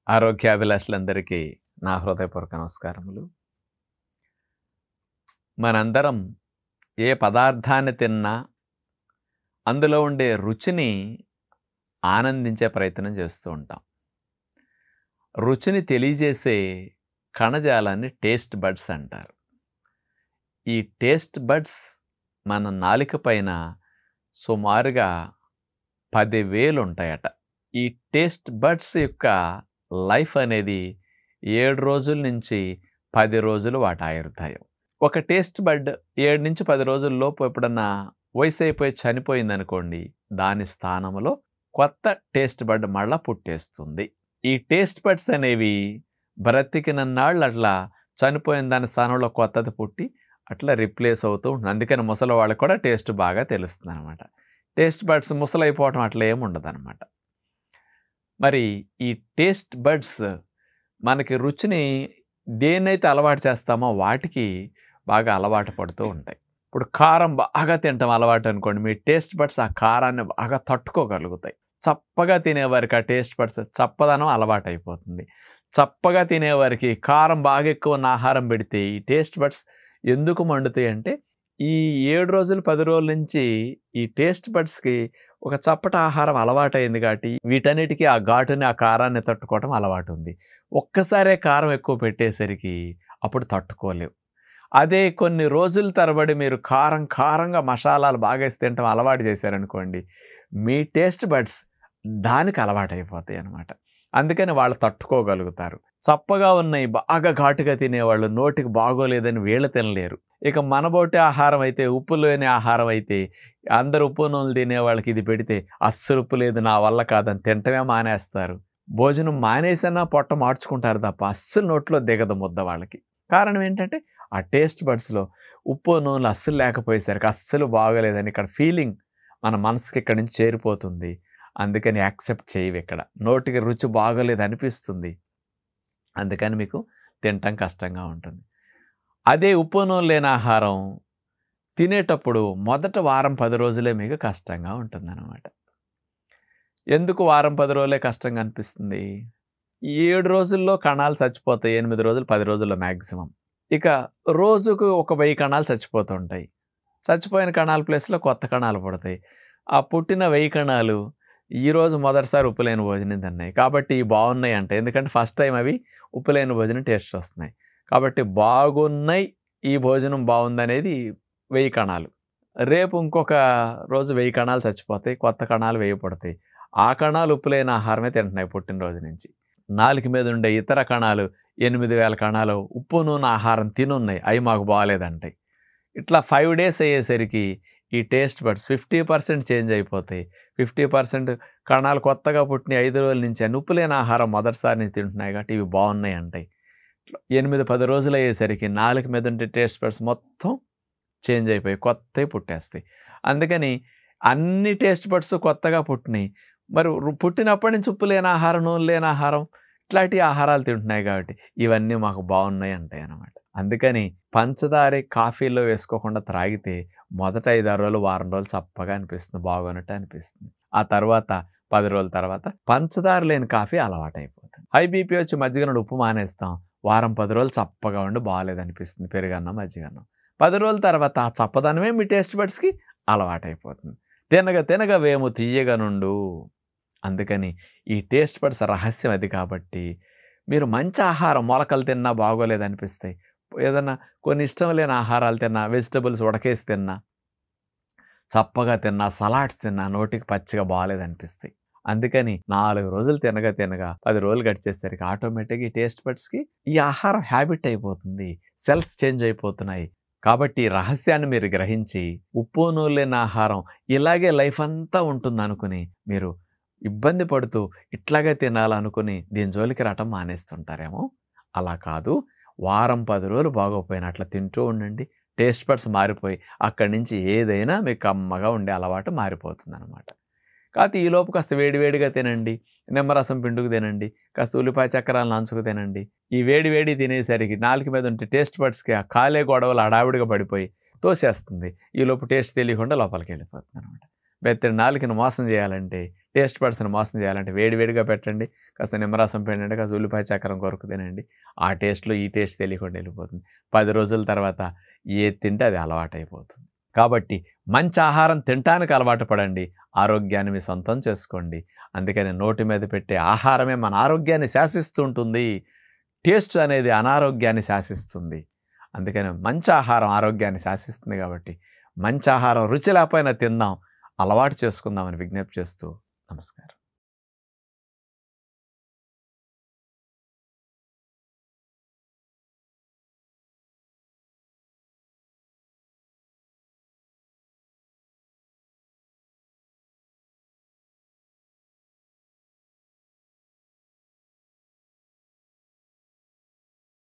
ఆరోగ్యాభిలాషులందరికీ నా హృదయపూర్వక నమస్కారములు మనందరం ఏ పదార్థాన్ని తిన్నా అందులో ఉండే రుచిని ఆనందించే ప్రయత్నం చేస్తూ ఉంటాం రుచిని తెలియజేసే కణజాలాన్ని టేస్ట్ బడ్స్ అంటారు ఈ టేస్ట్ బడ్స్ మన నాలిక పైన సుమారుగా పదివేలు ఉంటాయట ఈ టేస్ట్ బడ్స్ యొక్క లైఫ్ అనేది ఏడు రోజుల నుంచి పది రోజులు వాటి ఆయుర్దాయం ఒక టేస్ట్ బడ్ ఏడు నుంచి పది రోజుల లోపు ఎప్పుడన్నా వయసు అయిపోయి చనిపోయింది అనుకోండి దాని స్థానంలో కొత్త టేస్ట్ బడ్ మళ్ళా పుట్టేస్తుంది ఈ టేస్ట్ బడ్స్ అనేవి బ్రతికినన్నాళ్ళు అట్లా చనిపోయిన దాని స్థానంలో కొత్తది పుట్టి అట్లా రిప్లేస్ అవుతూ ఉంటుంది అందుకని ముసలి వాళ్ళకి కూడా టేస్ట్ బాగా తెలుస్తుంది అనమాట టేస్ట్ బడ్స్ ముసలైపోవటం అట్లా ఏమి ఉండదు అనమాట మరి ఈ టేస్ట్ బడ్స్ మనకి రుచిని దేన్నైతే అలవాటు చేస్తామో వాటికి బాగా అలవాటు పడుతూ ఉంటాయి ఇప్పుడు కారం బాగా తింటాం అలవాటు అనుకోండి మీ టేస్ట్ బడ్స్ ఆ కారాన్ని బాగా తట్టుకోగలుగుతాయి చప్పగా తినేవారికి ఆ టేస్ట్ బడ్స్ చప్పదనం అలవాటు అయిపోతుంది చప్పగా తినేవారికి కారం బాగా ఎక్కువ ఉన్న ఆహారం పెడితే ఈ టేస్ట్ బడ్స్ ఎందుకు మండుతాయి అంటే ఈ ఏడు రోజులు పది రోజుల నుంచి ఈ టేస్ట్ బడ్స్కి ఒక చప్పట ఆహారం అలవాటైంది కాబట్టి వీటన్నిటికీ ఆ ఘాటుని ఆ కారాన్ని తట్టుకోవడం అలవాటు ఉంది ఒక్కసారే కారం ఎక్కువ పెట్టేసరికి అప్పుడు తట్టుకోలేవు అదే కొన్ని రోజుల తరబడి మీరు కారం కారంగా మసాలాలు బాగా వేసి తింటాం అలవాటు చేశారనుకోండి మీ టేస్ట్ బడ్స్ దానికి అలవాటు అయిపోతాయి అనమాట అందుకని వాళ్ళు తట్టుకోగలుగుతారు చప్పగా ఉన్నాయి బాగా ఘాటుగా తినేవాళ్ళు నోటికి బాగోలేదని వీళ్ళు తినలేరు ఇక మనబోటి ఆహారం అయితే ఉప్పు లేని ఆహారం అయితే అందరు ఉప్పు నూనెలు తినే వాళ్ళకి ఇది పెడితే అస్సలు ఉప్పు లేదు నా వల్ల కాదని తింటమే మానేస్తారు భోజనం మానేసన్నా పొట్ట మార్చుకుంటారు తప్ప అస్సలు నోట్లో దిగదు ముద్ద వాళ్ళకి కారణం ఏంటంటే ఆ టేస్ట్ బడ్స్లో ఉప్పు నూనెలు అస్సలు లేకపోయేసరికి అస్సలు బాగోలేదని ఇక్కడ ఫీలింగ్ మన మనసుకి ఇక్కడి నుంచి చేరిపోతుంది అందుకని యాక్సెప్ట్ చేయవు ఇక్కడ నోటికి రుచి బాగోలేదు అనిపిస్తుంది అందుకని మీకు తినటం కష్టంగా ఉంటుంది అదే ఉప్పు నూనె లేని ఆహారం తినేటప్పుడు మొదట వారం పది రోజులే మీకు కష్టంగా ఉంటుందన్నమాట ఎందుకు వారం పది రోజులే కష్టంగా అనిపిస్తుంది ఏడు రోజుల్లో కణాలు చచ్చిపోతాయి ఎనిమిది రోజులు పది రోజుల్లో మ్యాక్సిమం ఇక రోజుకు ఒక వెయ్యి కణాలు చచ్చిపోతుంటాయి చచ్చిపోయిన కణాల ప్లేస్లో కొత్త కణాలు పుడతాయి ఆ పుట్టిన వెయ్యి కణాలు ఈరోజు మొదటిసారి ఉప్పులేని భోజనం తిన్నాయి కాబట్టి ఇవి బాగున్నాయి అంటే ఎందుకంటే ఫస్ట్ టైం అవి ఉప్పులేని భోజనం టేస్ట్ వస్తున్నాయి కాబట్టి బాగున్నాయి ఈ భోజనం బాగుందనేది వెయ్యి కణాలు రేపు ఇంకొక రోజు వెయ్యి కణాలు చచ్చిపోతాయి కొత్త కణాలు వేయబడతాయి ఆ కణాలు ఉప్పులేని ఆహారమే తింటున్నాయి పుట్టినరోజు నుంచి నాలుగు మీద ఉండే ఇతర కణాలు ఎనిమిది వేల కణాలు ఉప్పు నూనె ఆహారం తినున్నాయి అవి మాకు బాగాలేదంటాయి ఇట్లా ఫైవ్ డేస్ అయ్యేసరికి ఈ taste buds fifty percent change అయిపోతాయి ఫిఫ్టీ పర్సెంట్ కణాలు కొత్తగా పుట్టిన ఐదు రోజుల నుంచి అని ఉప్పు లేని ఆహారం మొదటిసారి నుంచి తింటున్నాయి కాబట్టి ఇవి బాగున్నాయి అంటాయి ఎనిమిది పది రోజులు అయ్యేసరికి నాలుగు మీద ఉండే టేస్ట్ బడ్స్ మొత్తం చేంజ్ అయిపోయి కొత్తవి పుట్టేస్తాయి అందుకని అన్ని టేస్ట్ బడ్స్ కొత్తగా పుట్టినాయి మరి రు- పుట్టినప్పటి నుంచి ఉప్పు లేని ఆహారం నూనె లేని ఆహారం ఇట్లాంటి ఆహారాలు తింటున్నాయి కాబట్టి ఇవన్నీ మాకు బాగున్నాయి అంటాయి అన్నమాట అందుకని పంచదార కాఫీలో వేసుకోకుండా త్రాగితే మొదట ఐదు ఆరు రోజులు వారం రోజులు చప్పగా అనిపిస్తుంది బాగున్నట్టు అనిపిస్తుంది ఆ తర్వాత పది రోజుల తర్వాత పంచదార లేని కాఫీ అలవాటు అయిపోతుంది హై బీపీ వచ్చి మజ్జిగ నుండి ఉప్పు మానేస్తాం వారం పది రోజులు చప్పగా ఉండి బాగాలేదు అనిపిస్తుంది పెరుగన్నం మజ్జిగన్నం పది రోజుల తర్వాత ఆ చప్పదనమే మీ టేస్ట్ బడ్స్కి అలవాటు అయిపోతుంది తినగా తినగా వేము తీయగా నుండు అందుకని ఈ టేస్ట్ బడ్స్ రహస్యం అది కాబట్టి మీరు మంచి ఆహారం మొలకలు తిన్నా బాగోలేదు అనిపిస్తాయి ఏదన్నా కొన్ని ఇష్టం లేని ఆహారాలు తిన్నా వెజిటబుల్స్ ఉడకేసి తిన్నా చప్పగా తిన్నా సలాడ్స్ తిన్నా నోటికి పచ్చిగా బాగాలేదు అనిపిస్తాయి అందుకని నాలుగు రోజులు తినగా తినగా పది రోజులు గడిచేసరికి ఆటోమేటిక్గా ఈ టేస్ట్ బడ్స్కి ఈ ఆహారం హ్యాబిట్ అయిపోతుంది సెల్స్ చేంజ్ అయిపోతున్నాయి కాబట్టి ఈ రహస్యాన్ని మీరు గ్రహించి ఉప్పు నూనె లేని ఆహారం ఇలాగే లైఫ్ అంతా ఉంటుంది అనుకుని మీరు ఇబ్బంది పడుతూ ఇట్లాగే తినాలనుకుని దీని జోలికి రావటం మానేస్తుంటారేమో అలా కాదు వారం పది రోజులు బాగోపోయినా అట్లా తింటూ ఉండండి టేస్ట్ బడ్స్ మారిపోయి అక్కడి నుంచి ఏదైనా మీకు కమ్మగా ఉండే అలవాటు మారిపోతుంది అనమాట కాకపోతే ఈ లోపు కాస్త వేడివేడిగా తినండి నిమ్మరసం పిండుకు తినండి కాస్త ఉల్లిపాయ చక్రాలు నంచుకు తినండి ఈ వేడి వేడి తినేసరికి నాలుగు మీద ఉంటే టేస్ట్ బడ్స్కి ఆ కాలే గొడవలు అడావిడిగా పడిపోయి తోసేస్తుంది ఈ లోపు టేస్ట్ తెలియకుండా లోపలికి వెళ్ళిపోతుంది అనమాట బెత్తడి నాలుకని మోసం చేయాలంటే టేస్ట్ పర్సన్ మోసం చేయాలంటే వేడి వేడిగా పెట్టండి కాస్త నిమ్మరసం పెట్టండి కాస్త ఉల్లిపాయ చక్రం కొరకు తినండి ఆ టేస్ట్లో ఈ టేస్ట్ తెలియకుండా వెళ్ళిపోతుంది పది రోజుల తర్వాత ఏది తింటే అది అలవాటైపోతుంది కాబట్టి మంచి ఆహారం తినటానికి అలవాటు పడండి ఆరోగ్యాన్ని మీ సొంతం చేసుకోండి అందుకని నోటి మీద పెట్టే ఆహారమే మన ఆరోగ్యాన్ని శాసిస్తూ ఉంటుంది టేస్ట్ అనేది అనారోగ్యాన్ని శాసిస్తుంది అందుకని మంచి ఆహారం ఆరోగ్యాన్ని శాసిస్తుంది కాబట్టి మంచి ఆహారం రుచి లేకపోయినా తిందాం అలవాటు చేసుకుందామని విజ్ఞప్తి చేస్తూ నమస్కారం